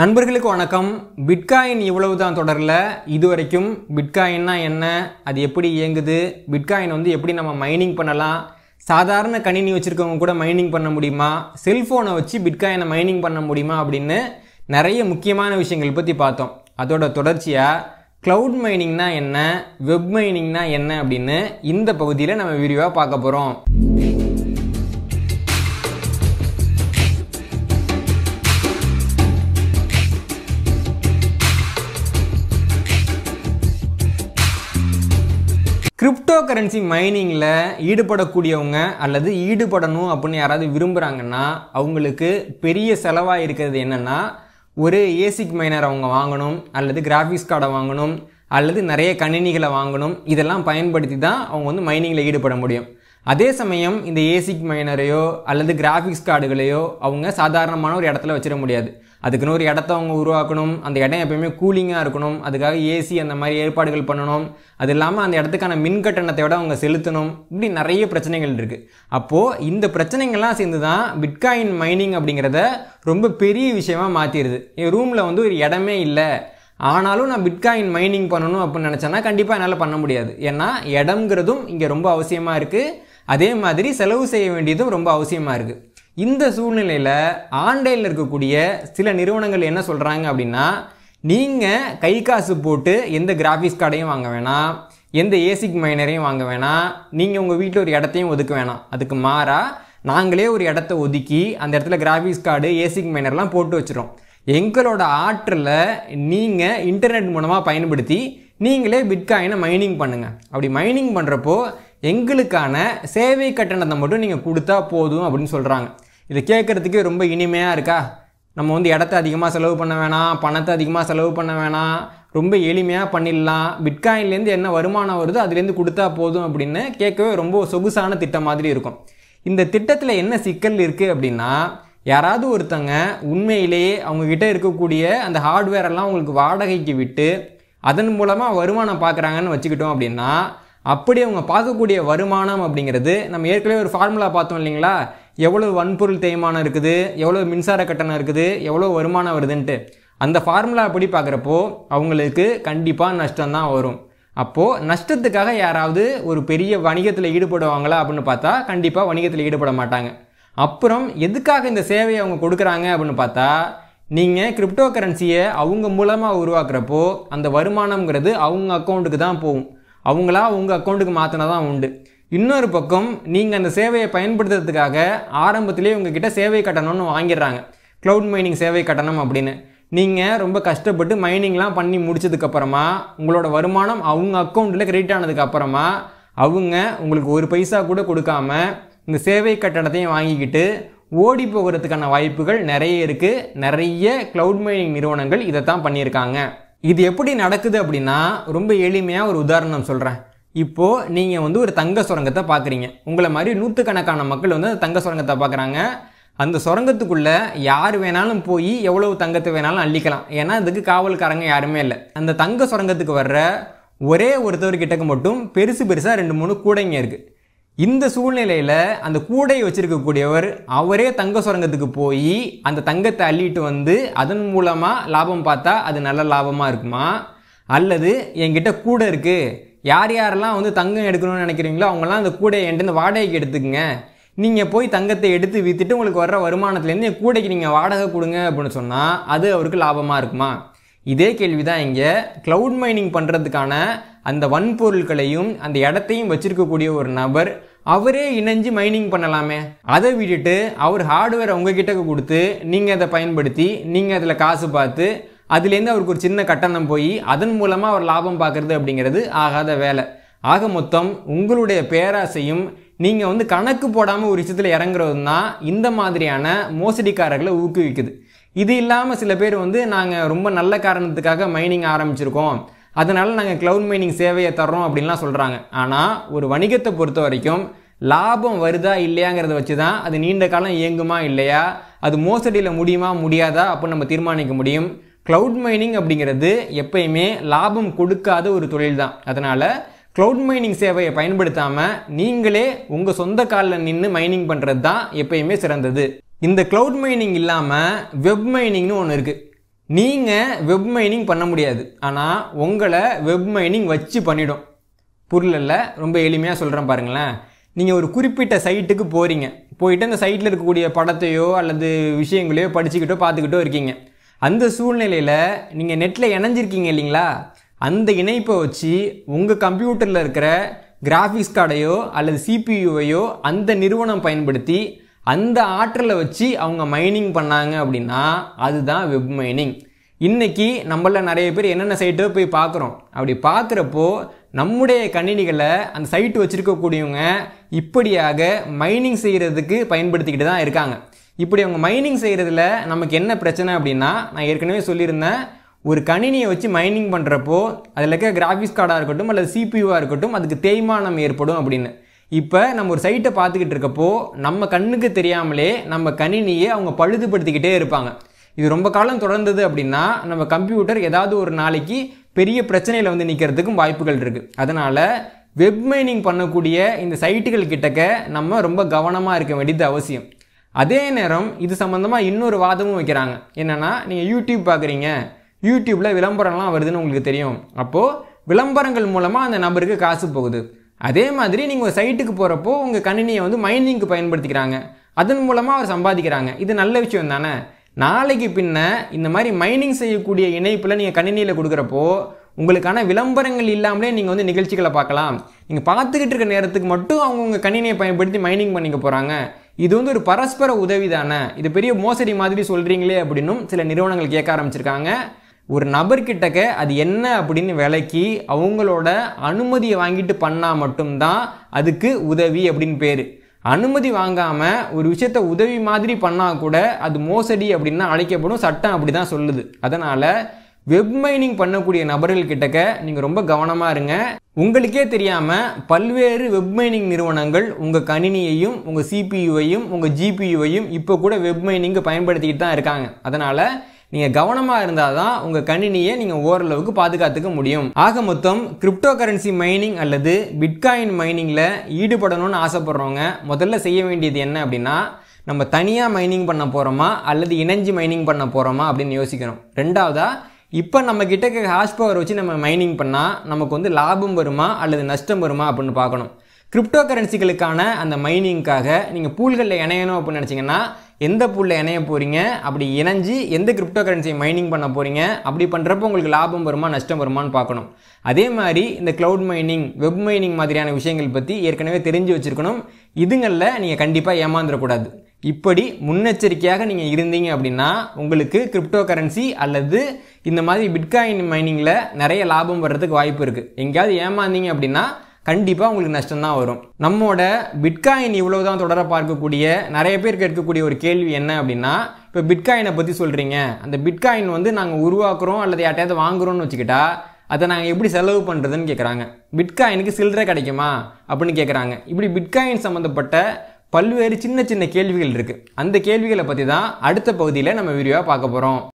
நண்பர்களுக்கு வணக்கம் பிட்காயின் இவ்வளவு தான் தொடரில் இதுவரைக்கும் பிட்காயின்னா என்ன அது எப்படி இயங்குது பிட்காயின் வந்து எப்படி நம்ம மைனிங் பண்ணலாம் சாதாரண கணினி வச்சுருக்கவங்க கூட மைனிங் பண்ண முடியுமா செல்ஃபோனை வச்சு பிட்காயினை மைனிங் பண்ண முடியுமா அப்படின்னு நிறைய முக்கியமான விஷயங்கள் பற்றி பார்த்தோம் அதோட தொடர்ச்சியாக க்ளவுட் மைனிங்னா என்ன வெப் மைனிங்னா என்ன அப்படின்னு இந்த பகுதியில் நம்ம விரிவாக பார்க்க போகிறோம் கிரிப்டோ கரன்சி மைனிங்கில் ஈடுபடக்கூடியவங்க அல்லது ஈடுபடணும் அப்படின்னு யாராவது விரும்புகிறாங்கன்னா அவங்களுக்கு பெரிய செலவாக இருக்கிறது என்னென்னா ஒரு ஏசிக் மைனர் அவங்க வாங்கணும் அல்லது கிராஃபிக்ஸ் கார்டை வாங்கணும் அல்லது நிறைய கணினிகளை வாங்கணும் இதெல்லாம் பயன்படுத்தி தான் அவங்க வந்து மைனிங்கில் ஈடுபட முடியும் அதே சமயம் இந்த ஏசிக் மைனரையோ அல்லது கிராஃபிக்ஸ் கார்டுகளையோ அவங்க சாதாரணமான ஒரு இடத்துல வச்சிட முடியாது அதுக்குன்னு ஒரு இடத்த அவங்க உருவாக்கணும் அந்த இடம் எப்பயுமே கூலிங்காக இருக்கணும் அதுக்காக ஏசி அந்த மாதிரி ஏற்பாடுகள் பண்ணணும் அது இல்லாமல் அந்த இடத்துக்கான மின் கட்டணத்தை விட அவங்க செலுத்தணும் இப்படி நிறைய பிரச்சனைகள் இருக்குது அப்போது இந்த பிரச்சனைகள்லாம் சேர்ந்து தான் பிட்காயின் மைனிங் அப்படிங்கிறத ரொம்ப பெரிய விஷயமா மாற்றிடுது என் ரூமில் வந்து ஒரு இடமே இல்லை ஆனாலும் நான் பிட்காயின் மைனிங் பண்ணணும் அப்படின்னு நினச்சேன்னா கண்டிப்பாக என்னால் பண்ண முடியாது ஏன்னா இடம்ங்கிறதும் இங்கே ரொம்ப அவசியமாக இருக்குது அதே மாதிரி செலவு செய்ய வேண்டியதும் ரொம்ப அவசியமாக இருக்குது இந்த சூழ்நிலையில் ஆன்லைனில் இருக்கக்கூடிய சில நிறுவனங்கள் என்ன சொல்கிறாங்க அப்படின்னா நீங்கள் கை காசு போட்டு எந்த கிராஃபிக்ஸ் கார்டையும் வாங்க வேணாம் எந்த ஏசிக் மைனரையும் வாங்க வேணாம் நீங்கள் உங்கள் வீட்டில் ஒரு இடத்தையும் ஒதுக்க வேணாம் அதுக்கு மாறாக நாங்களே ஒரு இடத்த ஒதுக்கி அந்த இடத்துல கிராஃபிக்ஸ் கார்டு ஏசிக் மைனர்லாம் போட்டு வச்சிரும் எங்களோட ஆற்றலை நீங்கள் இன்டர்நெட் மூலமாக பயன்படுத்தி நீங்களே பிட்காயினை மைனிங் பண்ணுங்கள் அப்படி மைனிங் பண்ணுறப்போ எங்களுக்கான சேவை கட்டணத்தை மட்டும் நீங்கள் கொடுத்தா போதும் அப்படின்னு சொல்கிறாங்க இதை கேட்குறதுக்கே ரொம்ப இனிமையாக இருக்கா நம்ம வந்து இடத்த அதிகமாக செலவு பண்ண வேணாம் பணத்தை அதிகமாக செலவு பண்ண வேணாம் ரொம்ப எளிமையாக பண்ணிடலாம் பிட்காயின்லேருந்து என்ன வருமானம் வருதோ அதுலேருந்து கொடுத்தா போதும் அப்படின்னு கேட்கவே ரொம்ப சொகுசான திட்டம் மாதிரி இருக்கும் இந்த திட்டத்தில் என்ன சிக்கல் இருக்குது அப்படின்னா யாராவது ஒருத்தங்க உண்மையிலேயே அவங்கக்கிட்ட இருக்கக்கூடிய அந்த ஹார்ட்வேர் எல்லாம் உங்களுக்கு வாடகைக்கு விட்டு அதன் மூலமாக வருமானம் பார்க்குறாங்கன்னு வச்சுக்கிட்டோம் அப்படின்னா அப்படி அவங்க பார்க்கக்கூடிய வருமானம் அப்படிங்கிறது நம்ம ஏற்கனவே ஒரு ஃபார்முலா பார்த்தோம் இல்லைங்களா எவ்வளோ வன்பொருள் தேய்மானம் இருக்குது எவ்வளோ மின்சார கட்டணம் இருக்குது எவ்வளோ வருமானம் வருதுன்ட்டு அந்த ஃபார்முலா அப்படி பார்க்குறப்போ அவங்களுக்கு கண்டிப்பாக நஷ்டம்தான் வரும் அப்போது நஷ்டத்துக்காக யாராவது ஒரு பெரிய வணிகத்தில் ஈடுபடுவாங்களா அப்படின்னு பார்த்தா கண்டிப்பாக வணிகத்தில் ஈடுபட மாட்டாங்க அப்புறம் எதுக்காக இந்த சேவையை அவங்க கொடுக்குறாங்க அப்படின்னு பார்த்தா நீங்கள் கிரிப்டோ கரன்சியை அவங்க மூலமாக உருவாக்குறப்போ அந்த வருமானம்ங்கிறது அவங்க அக்கௌண்ட்டுக்கு தான் போகும் அவங்களா உங்கள் அக்கௌண்ட்டுக்கு மாற்றினா தான் உண்டு இன்னொரு பக்கம் நீங்கள் அந்த சேவையை பயன்படுத்துறதுக்காக ஆரம்பத்திலே உங்ககிட்ட சேவை கட்டணம்னு வாங்கிடுறாங்க க்ளவுட் மைனிங் சேவை கட்டணம் அப்படின்னு நீங்கள் ரொம்ப கஷ்டப்பட்டு மைனிங்லாம் பண்ணி முடிச்சதுக்கப்புறமா உங்களோட வருமானம் அவங்க அக்கௌண்ட்டில் கிரெடிட் ஆனதுக்கப்புறமா அவங்க உங்களுக்கு ஒரு பைசா கூட கொடுக்காம இந்த சேவை கட்டணத்தையும் வாங்கிக்கிட்டு ஓடி போகிறதுக்கான வாய்ப்புகள் நிறைய இருக்குது நிறைய க்ளவுட் மைனிங் நிறுவனங்கள் இதை தான் பண்ணியிருக்காங்க இது எப்படி நடக்குது அப்படின்னா ரொம்ப எளிமையாக ஒரு உதாரணம் சொல்கிறேன் இப்போது நீங்கள் வந்து ஒரு தங்க சுரங்கத்தை பார்க்குறீங்க உங்களை மாதிரி நூற்றுக்கணக்கான மக்கள் வந்து அந்த தங்க சுரங்கத்தை பார்க்குறாங்க அந்த சுரங்கத்துக்குள்ளே யார் வேணாலும் போய் எவ்வளவு தங்கத்தை வேணாலும் அள்ளிக்கலாம் ஏன்னா அதுக்கு காவல்காரங்க யாருமே இல்லை அந்த தங்க சுரங்கத்துக்கு வர்ற ஒரே ஒருத்தவர் கிட்டக்கு மட்டும் பெருசு பெருசாக ரெண்டு மூணு கூடைங்க இருக்குது இந்த சூழ்நிலையில் அந்த கூடையை வச்சிருக்கக்கூடியவர் அவரே தங்க சுரங்கத்துக்கு போய் அந்த தங்கத்தை அள்ளிட்டு வந்து அதன் மூலமாக லாபம் பார்த்தா அது நல்ல லாபமாக இருக்குமா அல்லது என்கிட்ட கூடை இருக்குது யார் யாரெல்லாம் வந்து தங்கம் எடுக்கணும்னு நினைக்கிறீங்களோ அவங்களாம் அந்த கூடையை என்கிட்ட வாடகைக்கு எடுத்துக்கங்க நீங்கள் போய் தங்கத்தை எடுத்து விற்றுட்டு உங்களுக்கு வர்ற வருமானத்துலேருந்து என் கூடைக்கு நீங்கள் வாடகை கொடுங்க அப்படின்னு சொன்னால் அது அவருக்கு லாபமாக இருக்குமா இதே கேள்வி தான் இங்கே க்ளவுட் மைனிங் பண்ணுறதுக்கான அந்த வன்பொருட்களையும் அந்த இடத்தையும் வச்சிருக்கக்கூடிய ஒரு நபர் அவரே இணைஞ்சு மைனிங் பண்ணலாமே அதை விட்டுட்டு அவர் ஹார்ட்வேரை உங்ககிட்ட கொடுத்து நீங்கள் அதை பயன்படுத்தி நீங்கள் அதில் காசு பார்த்து அதுலேருந்து அவருக்கு ஒரு சின்ன கட்டணம் போய் அதன் மூலமாக அவர் லாபம் பார்க்குறது அப்படிங்கிறது ஆகாத வேலை ஆக மொத்தம் உங்களுடைய பேராசையும் நீங்கள் வந்து கணக்கு போடாமல் ஒரு விஷயத்தில் இறங்குறது தான் இந்த மாதிரியான மோசடிக்காரர்களை ஊக்குவிக்குது இது இல்லாமல் சில பேர் வந்து நாங்கள் ரொம்ப நல்ல காரணத்துக்காக மைனிங் ஆரம்பிச்சிருக்கோம் அதனால் நாங்கள் க்ளவுட் மைனிங் சேவையை தர்றோம் அப்படின்லாம் சொல்கிறாங்க ஆனால் ஒரு வணிகத்தை பொறுத்த வரைக்கும் லாபம் வருதா இல்லையாங்கிறத வச்சு தான் அது நீண்ட காலம் இயங்குமா இல்லையா அது மோசடியில் முடியுமா முடியாதா அப்படின்னு நம்ம தீர்மானிக்க முடியும் க்ளவுட் மைனிங் அப்படிங்கிறது எப்பயுமே லாபம் கொடுக்காத ஒரு தொழில் தான் அதனால் க்ளவுட் மைனிங் சேவையை பயன்படுத்தாமல் நீங்களே உங்கள் சொந்த காலில் நின்று மைனிங் பண்ணுறது தான் எப்பயுமே சிறந்தது இந்த க்ளவுட் மைனிங் இல்லாமல் வெப் மைனிங்னு ஒன்று இருக்குது நீங்கள் வெப் மைனிங் பண்ண முடியாது ஆனால் உங்களை வெப் மைனிங் வச்சு பண்ணிடும் புரியல ரொம்ப எளிமையாக சொல்கிறேன் பாருங்களேன் நீங்கள் ஒரு குறிப்பிட்ட சைட்டுக்கு போகிறீங்க போயிட்டு அந்த சைட்டில் இருக்கக்கூடிய படத்தையோ அல்லது விஷயங்களையோ படிச்சுக்கிட்டோ பார்த்துக்கிட்டோ இருக்கீங்க அந்த சூழ்நிலையில் நீங்கள் நெட்டில் இணைஞ்சிருக்கீங்க இல்லைங்களா அந்த இணைப்பை வச்சு உங்கள் கம்ப்யூட்டரில் இருக்கிற கிராஃபிக்ஸ் கார்டையோ அல்லது சிபியூவையோ அந்த நிறுவனம் பயன்படுத்தி அந்த ஆற்றலை வச்சு அவங்க மைனிங் பண்ணாங்க அப்படின்னா அதுதான் வெப் மைனிங் இன்னைக்கு நம்மள நிறைய பேர் என்னென்ன சைட்டோ போய் பார்க்குறோம் அப்படி பார்க்குறப்போ நம்முடைய கணினிகளை அந்த சைட் வச்சுருக்கக்கூடியவங்க இப்படியாக மைனிங் செய்கிறதுக்கு பயன்படுத்திக்கிட்டு தான் இருக்காங்க இப்படி அவங்க மைனிங் செய்கிறதுல நமக்கு என்ன பிரச்சனை அப்படின்னா நான் ஏற்கனவே சொல்லியிருந்தேன் ஒரு கணினியை வச்சு மைனிங் பண்ணுறப்போ அதில் இருக்க கிராஃபிக்ஸ் கார்டாக இருக்கட்டும் அல்லது சிபியூவாக இருக்கட்டும் அதுக்கு தேய்மானம் ஏற்படும் அப்படின்னு இப்போ நம்ம ஒரு சைட்டை பார்த்துக்கிட்டு இருக்கப்போ நம்ம கண்ணுக்கு தெரியாமலே நம்ம கணினியை அவங்க பழுதுபடுத்திக்கிட்டே இருப்பாங்க இது ரொம்ப காலம் தொடர்ந்தது அப்படின்னா நம்ம கம்ப்யூட்டர் ஏதாவது ஒரு நாளைக்கு பெரிய பிரச்சனையில் வந்து நிற்கிறதுக்கும் வாய்ப்புகள் இருக்குது அதனால் வெப் மைனிங் பண்ணக்கூடிய இந்த சைட்டுகள் கிட்டக்க நம்ம ரொம்ப கவனமாக இருக்க வேண்டியது அவசியம் அதே நேரம் இது சம்மந்தமாக இன்னொரு வாதமும் வைக்கிறாங்க என்னென்னா நீங்கள் யூடியூப் பார்க்குறீங்க யூடியூப்பில் விளம்பரம்லாம் வருதுன்னு உங்களுக்கு தெரியும் அப்போது விளம்பரங்கள் மூலமாக அந்த நபருக்கு காசு போகுது அதே மாதிரி நீங்கள் ஒரு சைட்டுக்கு போகிறப்போ உங்கள் கணினியை வந்து மைனிங்க்கு பயன்படுத்திக்கிறாங்க அதன் மூலமாக அவர் சம்பாதிக்கிறாங்க இது நல்ல விஷயம் தானே நாளைக்கு பின்ன இந்த மாதிரி மைனிங் செய்யக்கூடிய இணைப்பில் நீங்கள் கணினியில் கொடுக்குறப்போ உங்களுக்கான விளம்பரங்கள் இல்லாமலே நீங்கள் வந்து நிகழ்ச்சிகளை பார்க்கலாம் நீங்கள் பார்த்துக்கிட்டு இருக்க நேரத்துக்கு மட்டும் அவங்க உங்கள் கணினியை பயன்படுத்தி மைனிங் பண்ணிக்க போகிறாங்க இது வந்து ஒரு பரஸ்பர உதவி தானே இது பெரிய மோசடி மாதிரி சொல்கிறீங்களே அப்படின்னும் சில நிறுவனங்கள் கேட்க ஆரம்பிச்சிருக்காங்க ஒரு நபர்கிட்டக்க அது என்ன அப்படின்னு விலைக்கு அவங்களோட அனுமதியை வாங்கிட்டு பண்ணால் மட்டும்தான் அதுக்கு உதவி அப்படின்னு பேர் அனுமதி வாங்காமல் ஒரு விஷயத்த உதவி மாதிரி பண்ணால் கூட அது மோசடி அப்படின்னு தான் அழைக்கப்படும் சட்டம் அப்படி தான் சொல்லுது அதனால் வெப் மைனிங் பண்ணக்கூடிய நபர்கள் கிட்டக்க நீங்கள் ரொம்ப கவனமாக இருங்க உங்களுக்கே தெரியாமல் பல்வேறு வெப் மைனிங் நிறுவனங்கள் உங்கள் கணினியையும் உங்கள் சிபியூவையும் உங்கள் ஜிபியூவையும் இப்போ கூட வெப் மைனிங்கு பயன்படுத்திக்கிட்டு தான் இருக்காங்க அதனால் நீங்கள் கவனமாக இருந்தால் தான் உங்கள் கணினியை நீங்கள் ஓரளவுக்கு பாதுகாத்துக்க முடியும் ஆக மொத்தம் கிரிப்டோ கரன்சி மைனிங் அல்லது பிட்காயின் மைனிங்கில் ஈடுபடணும்னு ஆசைப்படுறவங்க முதல்ல செய்ய வேண்டியது என்ன அப்படின்னா நம்ம தனியாக மைனிங் பண்ண போகிறோமா அல்லது இணைஞ்சு மைனிங் பண்ண போகிறோமா அப்படின்னு யோசிக்கணும் ரெண்டாவதாக இப்போ நம்ம கிட்ட ஹாஷ் பவர் வச்சு நம்ம மைனிங் பண்ணால் நமக்கு வந்து லாபம் வருமா அல்லது நஷ்டம் வருமா அப்படின்னு பார்க்கணும் கிரிப்டோ கரன்சிகளுக்கான அந்த மைனிங்காக நீங்கள் பூல்களில் இணையணும் அப்படின்னு நினச்சிங்கன்னா எந்த பூலில் இணைய போகிறீங்க அப்படி இணைஞ்சு எந்த கிரிப்டோ கரன்சியை மைனிங் பண்ண போகிறீங்க அப்படி பண்ணுறப்போ உங்களுக்கு லாபம் வருமா நஷ்டம் வருமான்னு பார்க்கணும் அதே மாதிரி இந்த க்ளவுட் மைனிங் வெப் மைனிங் மாதிரியான விஷயங்கள் பற்றி ஏற்கனவே தெரிஞ்சு வச்சுருக்கணும் இதுங்களில் நீங்கள் கண்டிப்பாக ஏமாந்துடக்கூடாது இப்படி முன்னெச்சரிக்கையாக நீங்கள் இருந்தீங்க அப்படின்னா உங்களுக்கு கிரிப்டோ கரன்சி அல்லது இந்த மாதிரி பிட்காயின் மைனிங்கில் நிறைய லாபம் வர்றதுக்கு வாய்ப்பு இருக்குது எங்கேயாவது ஏமாந்தீங்க அப்படின்னா கண்டிப்பாக உங்களுக்கு நஷ்டம் தான் வரும் நம்மோட பிட்காயின் இவ்வளோ தான் தொடர பார்க்கக்கூடிய நிறைய பேர் கேட்கக்கூடிய ஒரு கேள்வி என்ன அப்படின்னா இப்போ பிட்காயினை பற்றி சொல்கிறீங்க அந்த பிட்காயின் வந்து நாங்கள் உருவாக்குறோம் அல்லது யார்ட்டையாவது வாங்குறோம்னு வச்சுக்கிட்டா அதை நாங்கள் எப்படி செலவு பண்ணுறதுன்னு கேட்குறாங்க பிட்காயினுக்கு சில்லறை கிடைக்குமா அப்படின்னு கேட்குறாங்க இப்படி பிட்காயின் சம்மந்தப்பட்ட பல்வேறு சின்ன சின்ன கேள்விகள் இருக்குது அந்த கேள்விகளை பற்றி தான் அடுத்த பகுதியில் நம்ம விரிவாக பார்க்க போகிறோம்